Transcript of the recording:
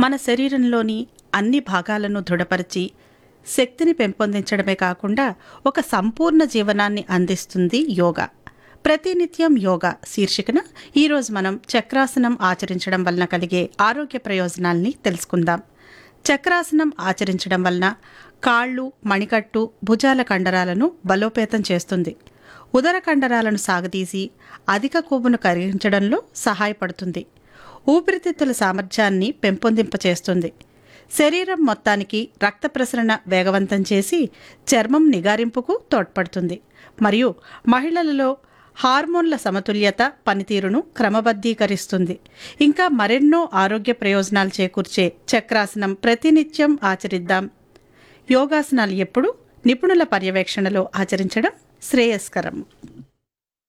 మన శరీరంలోని అన్ని భాగాలను దృఢపరిచి శక్తిని పెంపొందించడమే కాకుండా ఒక సంపూర్ణ జీవనాన్ని అందిస్తుంది యోగా ప్రతినిత్యం యోగా శీర్షికన ఈరోజు మనం చక్రాసనం ఆచరించడం వలన కలిగే ఆరోగ్య ప్రయోజనాల్ని తెలుసుకుందాం చక్రాసనం ఆచరించడం వలన కాళ్ళు మణికట్టు భుజాల కండరాలను బలోపేతం చేస్తుంది ఉదర కండరాలను సాగదీసి అధిక కొవ్వును కరిగించడంలో సహాయపడుతుంది ఊపిరితిత్తుల సామర్థ్యాన్ని పెంపొందింపచేస్తుంది శరీరం మొత్తానికి రక్త ప్రసరణ వేగవంతం చేసి చర్మం నిగారింపుకు తోడ్పడుతుంది మరియు మహిళలలో హార్మోన్ల సమతుల్యత పనితీరును క్రమబద్ధీకరిస్తుంది ఇంకా మరెన్నో ఆరోగ్య ప్రయోజనాలు చేకూర్చే చక్రాసనం ప్రతినిత్యం ఆచరిద్దాం యోగాసనాలు ఎప్పుడు నిపుణుల పర్యవేక్షణలో ఆచరించడం శ్రేయస్కరం